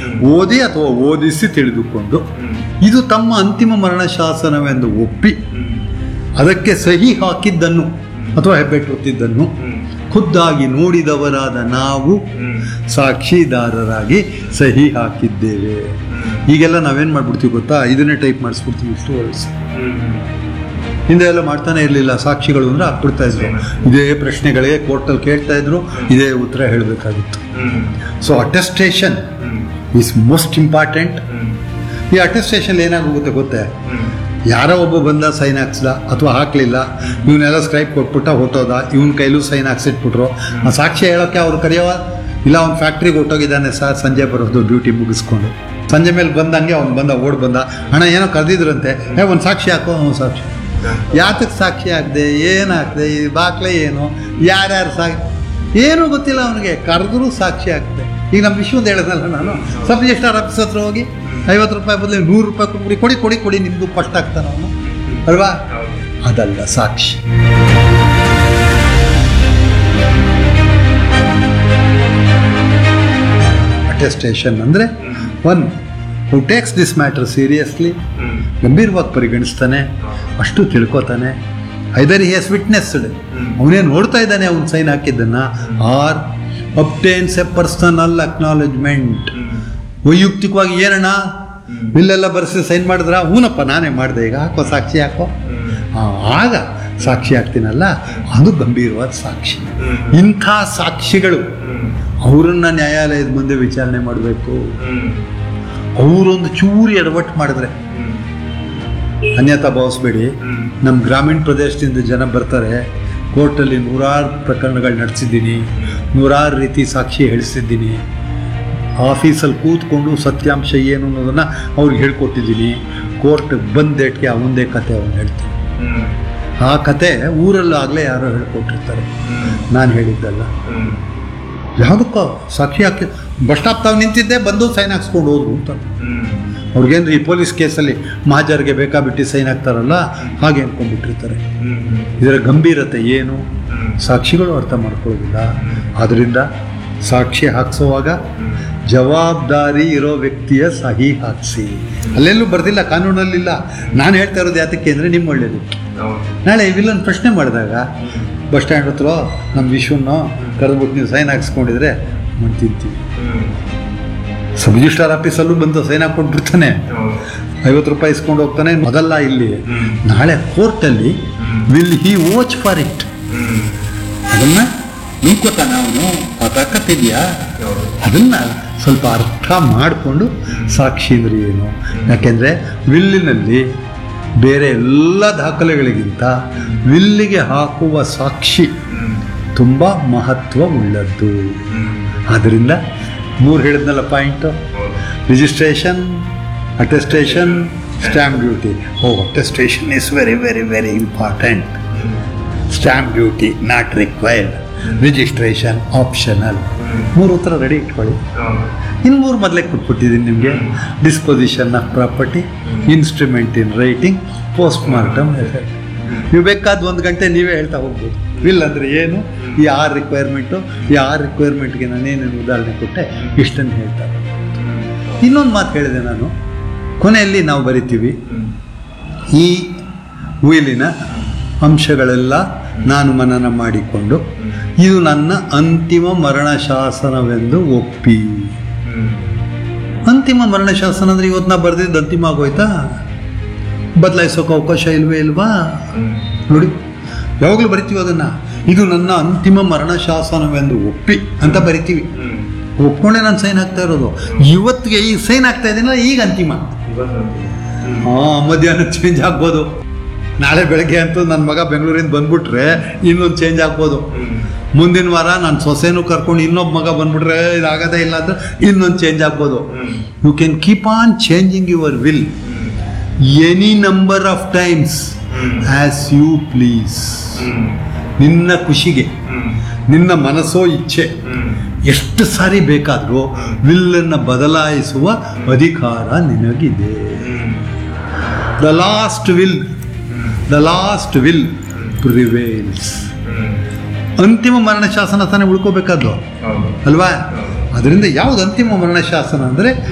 ಓದಿ ಅಥವಾ ಓದಿಸಿ ತಿಳಿದುಕೊಂಡು ಇದು ತಮ್ಮ ಅಂತಿಮ ಮರಣ ಶಾಸನವೆಂದು ಒಪ್ಪಿ ಅದಕ್ಕೆ ಸಹಿ ಹಾಕಿದ್ದನ್ನು ಅಥವಾ ಹೆಬ್ಬೆಟ್ಟುತ್ತಿದ್ದನ್ನು ಖುದ್ದಾಗಿ ನೋಡಿದವರಾದ ನಾವು ಸಾಕ್ಷಿದಾರರಾಗಿ ಸಹಿ ಹಾಕಿದ್ದೇವೆ ಈಗೆಲ್ಲ ನಾವೇನು ಮಾಡ್ಬಿಡ್ತೀವಿ ಗೊತ್ತಾ ಇದನ್ನೇ ಟೈಪ್ ಮಾಡಿಸ್ಬಿಡ್ತೀವಿ ಇಷ್ಟು ವರ್ಡ್ಸ್ ಹಿಂದೆ ಎಲ್ಲ ಮಾಡ್ತಾನೆ ಇರಲಿಲ್ಲ ಸಾಕ್ಷಿಗಳು ಅಂದ್ರೆ ಹಾಕ್ಬಿಡ್ತಾ ಇದ್ರು ಇದೇ ಪ್ರಶ್ನೆಗಳಿಗೆ ಕೋರ್ಟಲ್ಲಿ ಕೇಳ್ತಾ ಇದ್ರು ಇದೇ ಉತ್ತರ ಹೇಳಬೇಕಾಗಿತ್ತು so attestation is most important ಈ ಅಟೆಸ್ಟೇಷನ್ ಏನಾಗೋಗುತ್ತೆ ಗೊತ್ತೇ ಯಾರೋ ಒಬ್ಬ ಬಂದ ಸೈನ್ ಹಾಕ್ಸ್ದ ಅಥವಾ ಹಾಕ್ಲಿಲ್ಲ ಇವನ್ನೆಲ್ಲ ಸ್ಕ್ರೈಬ್ ಕೊಟ್ಬಿಟ್ಟ ಹೊಟ್ಟೋದ ಇವನ್ ಕೈಲೂ ಸೈನ್ ಹಾಕ್ಸಿಟ್ಬಿಟ್ರು ಆ ಸಾಕ್ಷಿ ಹೇಳೋಕ್ಕೆ ಅವ್ರು ಕರೆಯವ ಇಲ್ಲ ಅವ್ನು ಫ್ಯಾಕ್ಟ್ರಿಗೆ ಹೊಟ್ಟೋಗಿದ್ದಾನೆ ಸರ್ ಸಂಜೆ ಬರೋದು ಡ್ಯೂಟಿ ಮುಗಿಸ್ಕೊಂಡು ಸಂಜೆ ಮೇಲೆ ಬಂದಂಗೆ ಅವ್ನು ಬಂದ ಓಡ್ ಬಂದ ಅಣ್ಣ ಏನೋ ಕರೆದಿದ್ರಂತೆ ಏ ಒಂದು ಸಾಕ್ಷಿ ಹಾಕೋ ಅವ್ನು ಸಾಕ್ಷಿ ಯಾತಕ್ಕೆ ಸಾಕ್ಷಿ ಹಾಕ್ದೆ ಏನು ಹಾಕ್ದೆ ಈ ಬಾಕ್ಲೆ ಏನು ಯಾರ್ಯಾರು ಸಾಕ್ಷಿ ಏನೂ ಗೊತ್ತಿಲ್ಲ ಅವನಿಗೆ ಕರೆದ್ರೂ ಸಾಕ್ಷಿ ಹಾಕ್ದೆ ಈಗ ನಮ್ಮ ವಿಶ್ವದ ಹೇಳಿದ್ನಲ್ಲ ನಾನು ಸಬ್ ರಿಜಿಸ್ಟ್ರಾರ್ ಆಫೀಸ್ ಹತ್ರ ಹೋಗಿ ಐವತ್ತು ರೂಪಾಯಿ ಬದಲು ನೂರು ರೂಪಾಯಿ ಕೊಟ್ಬಿಡಿ ಕೊಡಿ ಕೊಡಿ ಕೊಡಿ ನಿಮ್ಮದು ಫಸ್ಟ್ ಆಗ್ತಾನೆ ಅವನು ಅಲ್ವಾ ಅದಲ್ಲ ಸಾಕ್ಷಿ ಅಟೆಸ್ಟೇಷನ್ ಅಂದರೆ one who takes this matter seriously ಗಂಭೀರವಾಗಿ ಪರಿಗಣಿಸ್ತಾನೆ ಅಷ್ಟು ತಿಳ್ಕೊತಾನೆ ಐದರ್ ಹಿ ಹ್ಯಾಸ್ ವಿಟ್ನೆಸ್ಡ್ ಅವನೇ ನೋಡ್ತಾ ಇದ್ದಾನೆ ಅವ್ನು ಸೈನ್ ಹಾಕಿದ್ದನ್ನ or obtains a personal acknowledgement ವೈಯಕ್ತಿಕವಾಗಿ ಏನಣ್ಣ ಬಿಲ್ಲೆಲ್ಲ ಬರೆಸಿ ಸೈನ್ ಮಾಡಿದ್ರ ಹೂನಪ್ಪ ನಾನೇ ಮಾಡಿದೆ ಈಗ ಹಾಕೋ ಸಾಕ್ಷಿ ಹಾಕೋ ಆ, ಆಗ ಸಾಕ್ಷಿ ಆಗ್ತೀನಲ್ಲ ಅದು ಗಂಭೀರವಾದ ಸಾಕ್ಷಿ ಇಂಥ ಸಾಕ್ಷಿಗಳು ಅವರನ್ನ ನ್ಯಾಯಾಲಯದ ಮುಂದೆ ವಿಚಾರಣೆ ಮಾಡಬೇಕು ಅವರೊಂದು ಚೂರು ಎಡವಟ್ಟು ಮಾಡಿದ್ರೆ ಅನ್ಯತಾ ಭಾವಿಸ್ಬೇಡಿ ನಮ್ಮ ಗ್ರಾಮೀಣ ಪ್ರದೇಶದಿಂದ ಜನ ಬರ್ತಾರೆ ಕೋರ್ಟಲ್ಲಿ ನೂರಾರು ಪ್ರಕರಣಗಳು ನಡೆಸಿದ್ದೀನಿ ನೂರಾರು ರೀತಿ ಸಾಕ್ಷಿ ಹೇಳಿಸಿದ್ದೀನಿ ಆಫೀಸಲ್ಲಿ ಕೂತ್ಕೊಂಡು ಸತ್ಯಾಂಶ ಏನು ಅನ್ನೋದನ್ನು ಅವ್ರಿಗೆ ಹೇಳ್ಕೊಟ್ಟಿದ್ದೀನಿ ಕೋರ್ಟ್ ಬಂದೇಟ್ಗೆ ಅವನದೇ ಕತೆ ಅವನು ಹೇಳ್ತೀನಿ ಆ ಕತೆ ಊರಲ್ಲಾಗಲೇ ಯಾರೋ ಹೇಳ್ಕೊಟ್ಟಿರ್ತಾರೆ ನಾನು ಹೇಳಿದ್ದಲ್ಲ ಯಾವುದಕ್ಕೋ ಸಾಕ್ಷಿ ಹಾಕಿ ಬಸ್ ಸ್ಟಾಪ್ ತಾವು ನಿಂತಿದ್ದೆ ಬಂದು ಸೈನ್ ಹಾಕ್ಸ್ಕೊಂಡು ಹೋದ್ರು ಅಂತ ಅವ್ರಿಗೇನು ಈ ಪೊಲೀಸ್ ಕೇಸಲ್ಲಿ ಮಹಾಜರ್ಗೆ ಬೇಕಾಬಿಟ್ಟು ಸೈನ್ ಹಾಕ್ತಾರಲ್ಲ ಹಾಗೆ ಅನ್ಕೊಂಡ್ಬಿಟ್ಟಿರ್ತಾರೆ ಇದರ ಗಂಭೀರತೆ ಏನು ಸಾಕ್ಷಿಗಳು ಅರ್ಥ ಮಾಡ್ಕೊಳ್ಳೋದಿಲ್ಲ ಆದ್ದರಿಂದ ಸಾಕ್ಷಿ ಹಾಕ್ಸೋವಾಗ ಜವಾಬ್ದಾರಿ ಇರೋ ವ್ಯಕ್ತಿಯ ಸಹಿ ಹಾಕಿಸಿ ಅಲ್ಲೆಲ್ಲೂ ಬರ್ದಿಲ್ಲ ಕಾನೂನಲ್ಲಿಲ್ಲ ನಾನು ಹೇಳ್ತಾ ಇರೋದು ಯಾತಕ್ಕೆ ಅಂದರೆ ನಿಮ್ಮ ಒಳ್ಳೇದು ನಾಳೆ ವಿಲನ್ ಪ್ರಶ್ನೆ ಮಾಡಿದಾಗ ಬಸ್ ಸ್ಟ್ಯಾಂಡ್ ಹತ್ರ ನಮ್ಮ ವಿಶ್ವನ ಕರೆದ್ಬಿಟ್ಟು ನೀವು ಸೈನ್ ಹಾಕ್ಸ್ಕೊಂಡಿದ್ರೆ ಮಾಡಿ ತಿಂತೀವಿ ಸಬ್ ರಿಜಿಸ್ಟ್ರಾರ್ ಆಫೀಸಲ್ಲೂ ಬಂದು ಸೈನ್ ಹಾಕ್ಕೊಂಡು ಬಿಡ್ತಾನೆ ಐವತ್ತು ರೂಪಾಯಿ ಇಸ್ಕೊಂಡು ಹೋಗ್ತಾನೆ ಮೊದಲ ಇಲ್ಲಿ ನಾಳೆ ಕೋರ್ಟಲ್ಲಿ will he watch for it ಅದನ್ನ ನಿಂತ್ಕೋತಾನ ಅವನು ಆ ತಾಕತ್ತಿದೆಯಾ ಅದನ್ನ ಸ್ವಲ್ಪ ಅರ್ಥ ಮಾಡಿಕೊಂಡು ಸಾಕ್ಷಿ ಅಂದ್ರೆ ಏನು ಯಾಕೆಂದರೆ ವಿಲ್ಲಿನಲ್ಲಿ ಬೇರೆ ಎಲ್ಲ ದಾಖಲೆಗಳಿಗಿಂತ ವಿಲ್ಲಿಗೆ ಹಾಕುವ ಸಾಕ್ಷಿ ತುಂಬ ಮಹತ್ವ ಉಳ್ಳದ್ದು ಆದ್ದರಿಂದ ಮೂರು ಹೇಳಿದ್ನಲ್ಲ point registration attestation stamp duty ಓ attestation is very very very important stamp duty not required registration optional ಮೂರು ಉತ್ತರ ರೆಡಿ ಇಟ್ಕೊಳ್ಳಿ ಇನ್ನು ಮೂರು ಮೊದಲೇ ಕೊಟ್ಬಿಟ್ಟಿದ್ದೀನಿ ನಿಮಗೆ disposition of property instrument in writing post mortem effect ನೀವು ಬೇಕಾದ ಒಂದು ಗಂಟೆ ನೀವೇ ಹೇಳ್ತಾ ಹೋಗ್ಬೋದು ವಿಲ್ ಅಂದರೆ ಏನು ಈ ಆರು ರಿಕ್ವೈರ್ಮೆಂಟು ಈ ಆರು ರಿಕ್ವೈರ್ಮೆಂಟ್ಗೆ ನಾನೇನೇನು ಉದಾಹರಣೆ ಕೊಟ್ಟೆ ಇಷ್ಟನ್ನು ಹೇಳ್ತಾ ಇನ್ನೊಂದು ಮಾತು ಹೇಳಿದೆ ನಾನು ಕೊನೆಯಲ್ಲಿ ನಾವು ಬರಿತೀವಿ ಈ ಉಯಿಲಿನ ಅಂಶಗಳೆಲ್ಲ ನಾನು ಮನನ ಮಾಡಿಕೊಂಡು ಇದು ನನ್ನ ಅಂತಿಮ ಮರಣ ಶಾಸನವೆಂದು ಒಪ್ಪಿ ಅಂತಿಮ ಮರಣ ಶಾಸನ ಅಂದರೆ ಇವತ್ತು ನಾ ಬರೆದಿದ್ದು ಅಂತಿಮ ಆಗೋಯ್ತಾ ಬದಲಾಯಿಸೋಕೆ ಅವಕಾಶ ಇಲ್ವೇ ಇಲ್ವಾ ನೋಡಿ ಯಾವಾಗಲೂ ಬರಿತೀವಿ ಅದನ್ನು ಇದು ನನ್ನ ಅಂತಿಮ ಮರಣ ಶಾಸನವೆಂದು ಒಪ್ಪಿ ಅಂತ ಬರಿತೀವಿ ಒಪ್ಕೊಂಡೆ ನಾನು ಸೈನ್ ಹಾಕ್ತಾ ಇರೋದು ಇವತ್ತಿಗೆ ಈ ಸೈನ್ ಆಗ್ತಾ ಇದ್ದೀನಲ್ಲ ಈಗ ಅಂತಿಮ ಹಾಂ ಮಧ್ಯಾಹ್ನ ಚೇಂಜ್ ಆಗ್ಬೋದು ನಾಳೆ ಬೆಳಗ್ಗೆ ಅಂತೂ ನನ್ನ ಮಗ ಬೆಂಗಳೂರಿಂದ ಬಂದ್ಬಿಟ್ರೆ ಇನ್ನೊಂದು ಚೇಂಜ್ ಆಗ್ಬೋದು ಮುಂದಿನ ವಾರ ನಾನು ಸೊಸೆನೂ ಕರ್ಕೊಂಡು ಇನ್ನೊಬ್ಬ ಮಗ ಬಂದ್ಬಿಟ್ರೆ ಇದಾಗದೇ ಇಲ್ಲ ಅಂದ್ರೆ ಇನ್ನೊಂದು ಚೇಂಜ್ ಆಗ್ಬೋದು you can keep on changing your will any number of times as you please ನಿನ್ನ ಖುಷಿಗೆ ನಿನ್ನ ಮನಸ್ಸೋ ಇಚ್ಛೆ ಎಷ್ಟು ಸಾರಿ ಬೇಕಾದರೂ ವಿಲ್ಲನ್ನು ಬದಲಾಯಿಸುವ ಅಧಿಕಾರ ನಿನಗಿದೆ the last will the last will prevails ಅಂತಿಮ ಮರಣ ಶಾಸನ ತಾನೇ ಉಳ್ಕೋಬೇಕಾದ್ದು ಅಲ್ವಾ ಅದರಿಂದ ಯಾವ್ದು ಅಂತಿಮ ಮರಣ ಶಾಸನ ಅಂದರೆ